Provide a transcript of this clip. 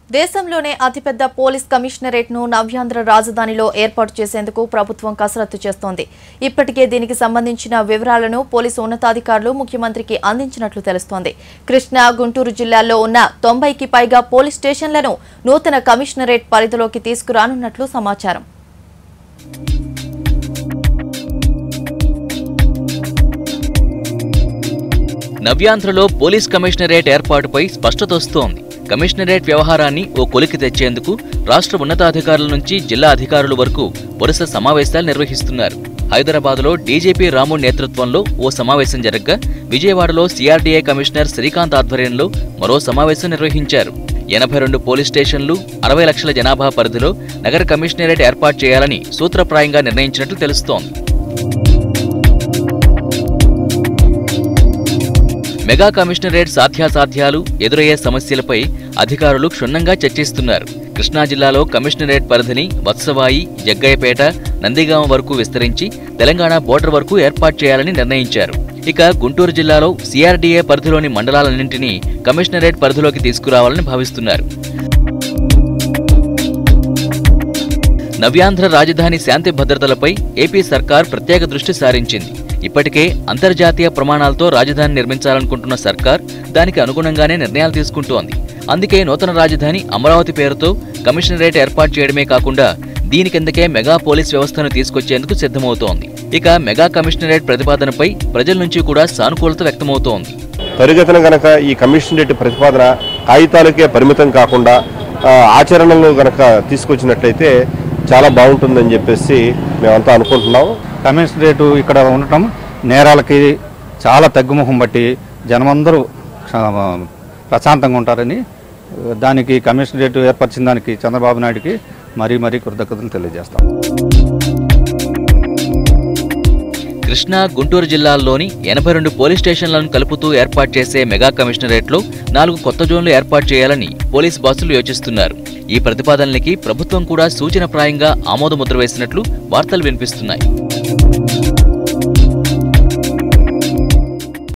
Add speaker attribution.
Speaker 1: దేశంలోనే అతిపెద్ద police commissionerate ను నవ్యాంధ్ర రాజధానిలో ఏర్పాటు చేసేందుకు ప్రభుత్వం కసరత్తు చేస్తోంది ఇప్పటికే దీనికి సంబంధించిన వివరాలను పోలీసు ఉన్నతాధికారులు ముఖ్యమంత్రికి అందించినట్లు తెలుస్తోంది కృష్ణా గుంటూరు జిల్లాల్లో ఉన్న తొంభైకి పైగా పోలీస్ స్టేషన్లను నూతన కమిషనరేట్ పరిధిలోకి తీసుకురానున్నట్లు సమాచారం
Speaker 2: నవ్యాంధ్రలో పోలీస్ కమిషనరేట్ ఏర్పాటుపై స్పష్టత వస్తోంది కమిషనరేట్ వ్యవహారాన్ని ఓ కొలికి తెచ్చేందుకు రాష్ట్ర ఉన్నతాధికారుల నుంచి జిల్లా అధికారుల వరకు వరుస సమావేశాలు నిర్వహిస్తున్నారు హైదరాబాద్లో డీజీపీ రాము నేతృత్వంలో ఓ సమావేశం జరగ్గా విజయవాడలో సిఆర్డీఏ కమిషనర్ శ్రీకాంత్ ఆధ్వర్యంలో మరో సమావేశం నిర్వహించారు ఎనభై రెండు పోలీస్ స్టేషన్లు అరవై లక్షల జనాభా పరిధిలో నగర కమిషనరేట్ ఏర్పాటు చేయాలని సూత్రప్రాయంగా నిర్ణయించినట్లు తెలుస్తోంది మెగా కమిషనరేట్ సాధ్యాసాధ్యాలు ఎదురయ్యే సమస్యలపై అధికారులు క్షుణ్ణంగా చర్చిస్తున్నారు కృష్ణా జిల్లాలో కమిషనరేట్ పరిధిని వత్సవాయి జగ్గయ్యపేట నందిగామ వరకు విస్తరించి తెలంగాణ బోర్డర్ వరకు ఏర్పాటు చేయాలని నిర్ణయించారు ఇక గుంటూరు జిల్లాలో సిఆర్డీఏ పరిధిలోని మండలాలన్నింటినీ కమిషనరేట్ పరిధిలోకి తీసుకురావాలని భావిస్తున్నారు నవ్యాంధ్ర రాజధాని శాంతి భద్రతలపై ఏపీ సర్కార్ ప్రత్యేక దృష్టి సారించింది ఇప్పటికే అంతర్జాతీయ ప్రమాణాలతో రాజధాని నిర్మించాలనుకుంటున్న సర్కార్ దానికి అనుగుణంగానే నిర్ణయాలు తీసుకుంటోంది అందుకే నూతన రాజధాని అమరావతి పేరుతో కమిషనరేట్ ఏర్పాటు చేయడమే కాకుండా దీని కిందకే మెగా పోలీస్ వ్యవస్థను తీసుకొచ్చేందుకు సిద్ధమవుతోంది ఇక మెగా కమిషనరేట్ ప్రతిపాదనపై ప్రజల నుంచి కూడా సానుకూలత వ్యక్తమవుతోంది
Speaker 3: త్వరిగతిన గనక ఈ కమిషనరేట్ ప్రతిపాదన కాగితాలకే పరిమితం కాకుండా ఆ, ఆచరణలో గనక తీసుకొచ్చినట్లయితే చాలా బాగుంటుందని చెప్పేసి మేమంతా అనుకుంటున్నాం
Speaker 4: కమిషనరేటు ఇక్కడ ఉండటం నేరాలకి చాలా తగ్గుముఖం బట్టి జనమందరూ క్ష- ప్రశాంతంగా ఉంటారని దానికి కమిషనరేట్ ఏర్పరిచిన దానికి చంద్రబాబు నాయుడికి మరీ మరీ కృతజ్ఞతలు తెలియజేస్తాం
Speaker 2: కృష్ణా గుంటూరు జిల్లాల్లోని ఎనభై రెండు పోలీస్ స్టేషన్లను కలుపుతూ ఏర్పాటు చేసే మెగా కమిషనరేట్లో నాలుగు కొత్త జోన్లు ఏర్పాటు చేయాలని పోలీస్ బాసులు యోచిస్తున్నారు ఈ ప్రతిపాదనలకి ప్రభుత్వం కూడా సూచనప్రాయంగా ఆమోదముద్ర వేసినట్లు వార్తలు వినిపిస్తున్నాయి